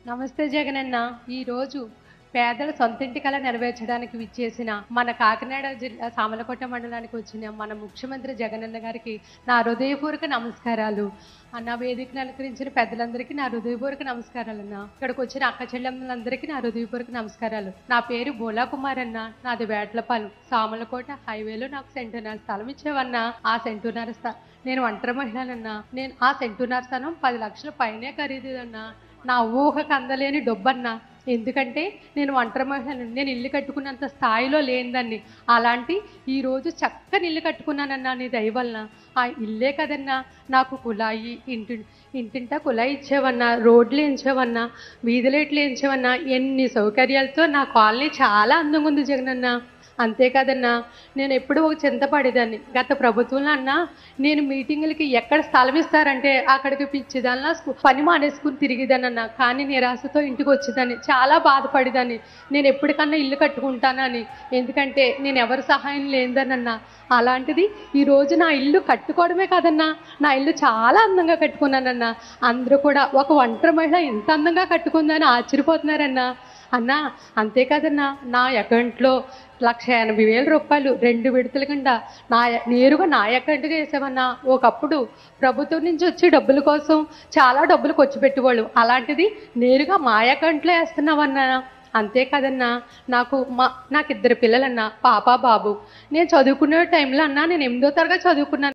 నమస్తే జగనన్న ఈరోజు పేదల సొంతింటి కళ నెరవేర్చడానికి విచ్చేసిన మన కాకినాడ జిల్లా సామలకోట మండలానికి వచ్చిన మన ముఖ్యమంత్రి జగనన్న గారికి నా హృదయపూర్వక నమస్కారాలు అన్న వేదికను అలంకరించిన పెద్దలందరికీ నా హృదయపూర్వక నమస్కారాలు అన్న ఇక్కడికి వచ్చిన అక్క చెల్లెమ్మలందరికీ నా హృదయపూర్వక నమస్కారాలు నా పేరు బోలా కుమార్ అన్న నాది వేట్లపాలెం సామలకోట హైవేలో నాకు సెంటున్నర స్థలం ఇచ్చేవన్నా ఆ సెంటున్నర స్థ నేను ఒంటరి మహిళనన్నా నేను ఆ సెంటున్నర స్థలం పది లక్షల పైనే ఖరీదన్నా నా ఊహకు అందలేని డబ్బన్నా ఎందుకంటే నేను ఒంటరి మహిళను నేను ఇల్లు కట్టుకున్నంత స్థాయిలో లేనిదాన్ని అలాంటి ఈరోజు చక్కని ఇల్లు కట్టుకున్నానన్నా నీ దయ వలన ఆ ఇల్లే కదన్నా నాకు కుళాయి ఇంటి ఇంటింటా కుళాయి ఇచ్చేవన్నా రోడ్లు ఎంచేవన్నా వీధులేట్లు ఎంచేవన్నా ఎన్ని సౌకర్యాలతో నా కాలనీ చాలా అందంగా ఉంది జగనన్న అంతేకాదన్నా నేను ఎప్పుడు ఒక చింత పడేదాన్ని గత ప్రభుత్వంలో అన్నా నేను మీటింగులకి ఎక్కడ స్థలం ఇస్తారంటే అక్కడికి పిచ్చిదానిలా స్కూ- పని మానేసుకుని తిరిగిదానన్నా కానీ నిరాశతో ఇంటికి వచ్చేదాన్ని చాలా బాధపడేదాన్ని నేను ఎప్పటికన్నా ఇల్లు కట్టుకుంటానని ఎందుకంటే నేను ఎవరి సహాయం లేదనన్నా అలాంటిది ఈ రోజు నా ఇల్లు కట్టుకోవడమే కాదన్నా నా ఇల్లు చాలా అందంగా కట్టుకున్నానన్నా అందరూ కూడా ఒక ఒంటరి మహిళ ఇంత అందంగా కట్టుకుందని ఆశ్చర్యపోతున్నారన్నా అన్నా అంతేకాదన్నా నా అకౌంట్లో లక్ష ఎనభై వేల రూపాయలు రెండు విడతల కింద నా నేరుగా నా అకౌంట్గా వేసామన్నా ఒకప్పుడు ప్రభుత్వం నుంచి వచ్చే డబ్బుల కోసం చాలా డబ్బులు ఖర్చు పెట్టేవాళ్ళు అలాంటిది నేరుగా మా అకౌంట్లో వేస్తున్నామన్నా అంతేకాదన్నా నాకు మా నాకు ఇద్దరు పిల్లలన్నా పాప బాబు నేను చదువుకునే టైంలో అన్నా నేను ఎనిమిదో తరగతి చదువుకున్నాను